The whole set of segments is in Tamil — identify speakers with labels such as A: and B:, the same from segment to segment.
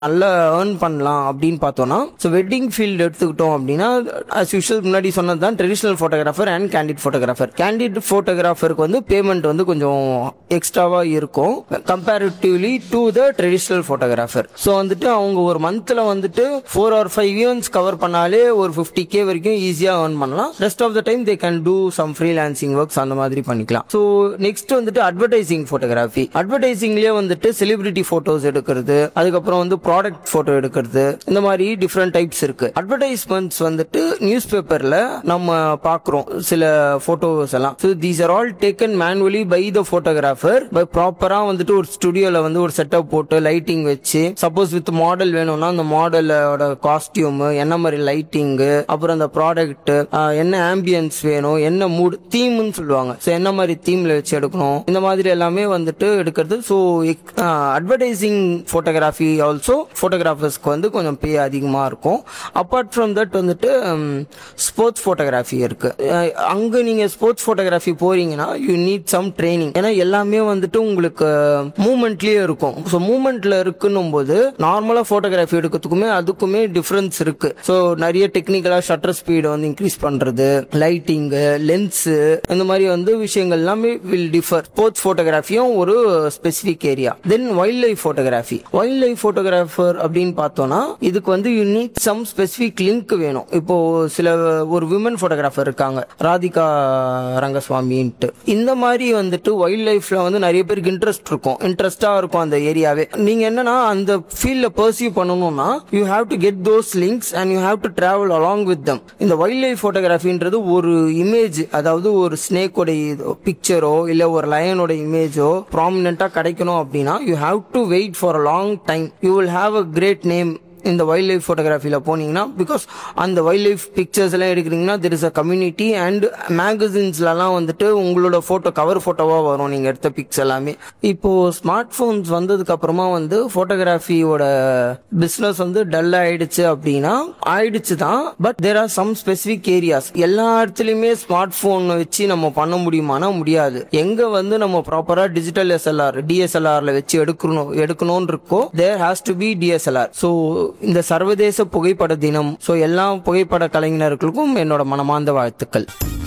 A: நல்லா ஏர்ன் பண்ணலாம் அப்படின்னு பார்த்தோம்னா ஸோ வெட்டிங் ஃபீல்டு எடுத்துக்கிட்டோம் அப்படின்னா அஸ் யூஷுவல் முன்னாடி சொன்னது தான் traditional photographer and candid photographer candid ஃபோட்டோகிராஃபருக்கு வந்து பேமெண்ட் வந்து கொஞ்சம் எக்ஸ்ட்ராவாக இருக்கும் comparatively to the traditional photographer so வந்துட்டு அவங்க ஒரு மந்த்தில் வந்துட்டு four or five events cover பண்ணாலே ஒரு ஃபிஃப்டி கே வரைக்கும் ஈஸியாக ஏர்ன் பண்ணலாம் rest of the time they can do some freelancing works அந்த மாதிரி பண்ணிக்கலாம் ஸோ நெக்ஸ்ட் வந்துட்டு அட்வர்டைசிங் ஃபோட்டோகிராஃபி அட்வர்டைசிங்லேயே வந்துட்டு செலிபிரிட்டி ஃபோட்டோஸ் எடுக்கிறது அதுக்கப்புறம் வந்து ப்ராடக்ட் ஃபோட்டோ எடுக்கிறது இந்த மாதிரி டிஃப்ரெண்ட் டைப்ஸ் இருக்கு அட்வர்டைஸ்மெண்ட்ஸ் வந்துட்டு நியூஸ் பேப்பர்ல நம்ம பார்க்குறோம் சில ஃபோட்டோஸ் எல்லாம் so these are all taken manually by the photographer by ப்ராப்பராக வந்துட்டு ஒரு ஸ்டுடியோவில் வந்து ஒரு செட்டப் போட்டு லைட்டிங் வச்சு சப்போஸ் வித் மாடல் வேணும்னா அந்த மாடலோட காஸ்டியூம் என்ன மாதிரி லைட்டிங்கு அப்புறம் அந்த ப்ராடக்ட் என்ன ஆம்பியன்ஸ் வேணும் என்ன மூட் தீம்னு சொல்லுவாங்க ஸோ என்ன மாதிரி தீம்ல வச்சு எடுக்கணும் இந்த மாதிரி எல்லாமே வந்துட்டு எடுக்கிறது ஸோ அட்வர்டைசிங் ஃபோட்டோகிராஃபி ஆல்சோ ஃபோட்டோகிராஃபர்ஸ்க்கு வந்து கொஞ்சம் பே அதிகமாக இருக்கும் அப்பார்ட் ஃப்ரம் தட் வந்துட்டு ஸ்போர்ட்ஸ் ஃபோட்டோகிராஃபி இருக்கு அஹ் அங்க நீங்க ஸ்போர்ட்ஸ் ஃபோட்டோகிராஃபி போறீங்கன்னா யூ நீட் சம் ட்ரைனிங் ஏன்னா எல்லாமே வந்துட்டு உங்களுக்கு மூமெண்ட்லயே இருக்கும் ஸோ மூமெண்ட்ல இருக்குன்னும் போது நார்மலா ஃபோட்டோகிராஃபி எடுக்கிறதுக்குமே அதுக்குமே டிஃபரன்ஸ் இருக்கு ஸோ நிறைய டெக்னிக்கலா ஷட்டர் ஸ்பீடு வந்து இன்க்ரீஸ் பண்றது லைட்டிங் லென்ஸ் இந்த மாதிரி வந்து விஷயங்கள் எல்லாமே வில் டிஃபர் ஸ்போர்ட்ஸ் ஃபோட்டோகிராஃபியும் ஒரு specific area then wildlife photography wildlife photographer அப்படின்னு பார்த்தோம்னா இதுக்கு வந்து you need some specific link வேணும் இப்போ சில ஒரு விமன் ஃபோட்டோகிராஃபர் இருக்காங்க ராதிகா ரங்கசுவாமின்ட்டு இந்த மாதிரி வந்துட்டு வைல்ட் லைஃப்ல வந்து நிறைய பேருக்கு இன்ட்ரெஸ்ட் இருக்கும் இன்ட்ரெஸ்டா இருக்கும் அந்த ஏரியாவே நீங்க என்னன்னா அந்த ஃபீல்ட்ல பர்சீவ் பண்ணணும்னா you have to get those links and you have to travel along with them இந்த வைல்ட் லைஃப் ஃபோட்டோகிராஃபின்றது ஒரு இமேஜ் அதாவது ஒரு ஸ்னேக்கோட பிக்சரோ இல்ல ஒரு லயனோட இமேஜோ ப்ராமினெண்டா கிடைக்கணும் அப்படின்னா you have to wait for a long time you will have a great name இந்த வைல்ட் லைஃப் ஃபோட்டோகிராஃபியில் போனீங்கன்னா பிகாஸ் அந்த வைல்ட் லைஃப் பிக்சர்ஸ் எல்லாம் எடுக்கிறீங்கன்னா there is a community and மேகசின்ஸ்லலாம் வந்துட்டு உங்களோட ஃபோட்டோ கவர் ஃபோட்டோவாக வரும் நீங்கள் எடுத்த பிக்ஸ் எல்லாமே இப்போ ஸ்மார்ட் ஃபோன்ஸ் வந்ததுக்கு அப்புறமா வந்து ஃபோட்டோகிராஃபியோட பிஸ்னஸ் வந்து டல் ஆயிடுச்சு அப்படின்னா ஆயிடுச்சு தான் but there are some specific areas எல்லா இடத்துலையுமே ஸ்மார்ட் ஃபோன் வச்சு நம்ம பண்ண முடியுமானா முடியாது எங்க வந்து நம்ம ப்ராப்பரா டிஜிட்டல் எஸ்எல்ஆர் டிஎஸ்எல்ஆர்ல வச்சு எடுக்கணும் எடுக்கணும்னு இருக்கோ there has to be DSLR so இந்த சர்வதேச புகைப்பட தினம் ஸோ எல்லா புகைப்பட கலைஞர்களுக்கும் என்னோட மனமார்ந்த வாழ்த்துக்கள்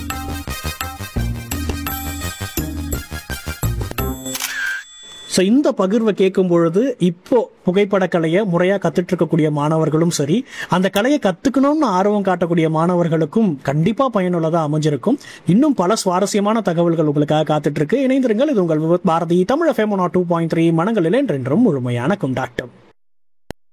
B: ஸோ இந்த பகிர்வை கேட்கும் பொழுது இப்போ புகைப்பட கலையை முறையாக கத்துட்டு இருக்கக்கூடிய மாணவர்களும் சரி அந்த கலையை கத்துக்கணும்னு ஆர்வம் காட்டக்கூடிய மாணவர்களுக்கும் கண்டிப்பாக பயனுள்ளதாக அமைஞ்சிருக்கும் இன்னும் பல சுவாரஸ்யமான தகவல்கள் உங்களுக்காக காத்துட்டு இருக்கு இணைந்திருங்கள் இது உங்கள் Vividh Bharati Tamil FM two point three மனங்களில் என்றென்றும் முழுமையான கொண்டாட்டம்